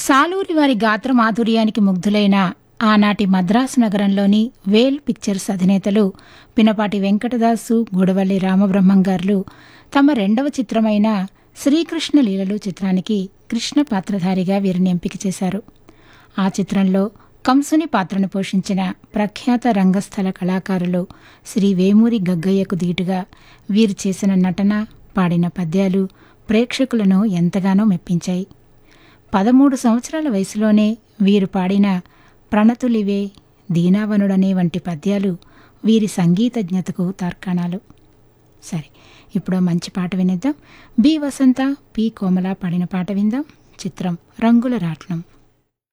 సాలూరి వారి గాత్ర మాధుర్యానికి ముగ్ధులైన ఆనాటి మద్రాసు నగరంలోని వేల్ పిక్చర్స్ అధినేతలు పినపాటి వెంకటదాసు గూడవల్లి రామబ్రహ్మం గారు తమ రెండవ చిత్రమైన శ్రీకృష్ణ లీలలు చిత్రానికి కృష్ణ పాత్రధారిగా వీరిని ఎంపిక చేశారు ఆ చిత్రంలో కంసుని పాత్రను పోషించిన ప్రఖ్యాత రంగస్థల కళాకారులు శ్రీ వేమూరి గగ్గయ్యకు దీటుగా వీరు చేసిన నటన పాడిన పద్యాలు ప్రేక్షకులను ఎంతగానో మెప్పించాయి పదమూడు సంవత్సరాల వయసులోనే వీరు పాడిన ప్రణతులివే దీనావనుడనే వంటి పద్యాలు వీరి సంగీతజ్ఞతకు తార్కాణాలు సరే ఇప్పుడు మంచి పాట వినిద్దాం బి వసంత పి కోమల పాడిన పాట విందాం చిత్రం రంగుల రాట్నం